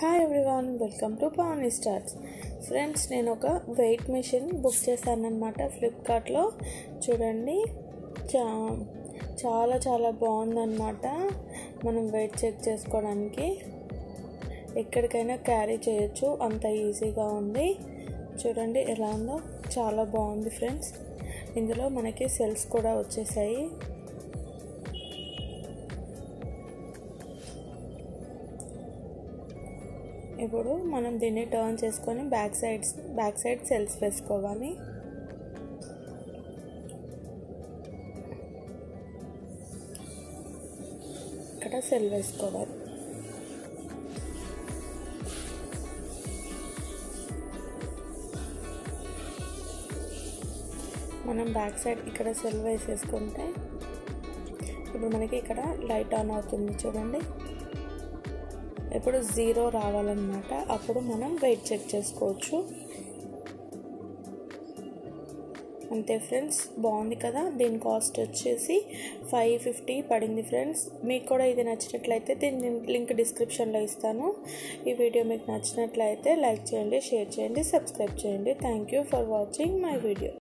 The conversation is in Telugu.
hi everyone welcome to Pawan stars friends నేను ఒక వెయిట్ మిషన్ బుక్ చేశానమాట ఫ్లిప్కార్ట్లో చూడండి చా చాలా చాలా బాగుందన్నమాట మనం వెయిట్ చెక్ చేసుకోవడానికి ఎక్కడికైనా క్యారీ చేయొచ్చు అంత ఈజీగా ఉంది చూడండి ఎలా ఉందో చాలా బాగుంది ఫ్రెండ్స్ ఇందులో మనకి సెల్స్ కూడా వచ్చేసాయి ఇప్పుడు మనం దీన్ని టర్న్ చేసుకొని back sides back side cells వేసుకోవాలి ఇక్కడ సెల్ వేసుకోవాలి మనం బ్యాక్ సైడ్ ఇక్కడ సెల్ వేసేసుకుంటే ఇప్పుడు మనకి ఇక్కడ లైట్ ఆన్ అవుతుంది చూడండి ఇప్పుడు జీరో రావాలన్నమాట అప్పుడు మనం వెయిట్ చెక్ చేసుకోవచ్చు అంతే ఫ్రెండ్స్ బాగుంది కదా దీని కాస్ట్ వచ్చేసి ఫైవ్ ఫిఫ్టీ పడింది ఫ్రెండ్స్ మీకు కూడా ఇది నచ్చినట్లయితే దీని లింక్ డిస్క్రిప్షన్లో ఇస్తాను ఈ వీడియో మీకు నచ్చినట్లయితే లైక్ చేయండి షేర్ చేయండి సబ్స్క్రైబ్ చేయండి thank you for watching my video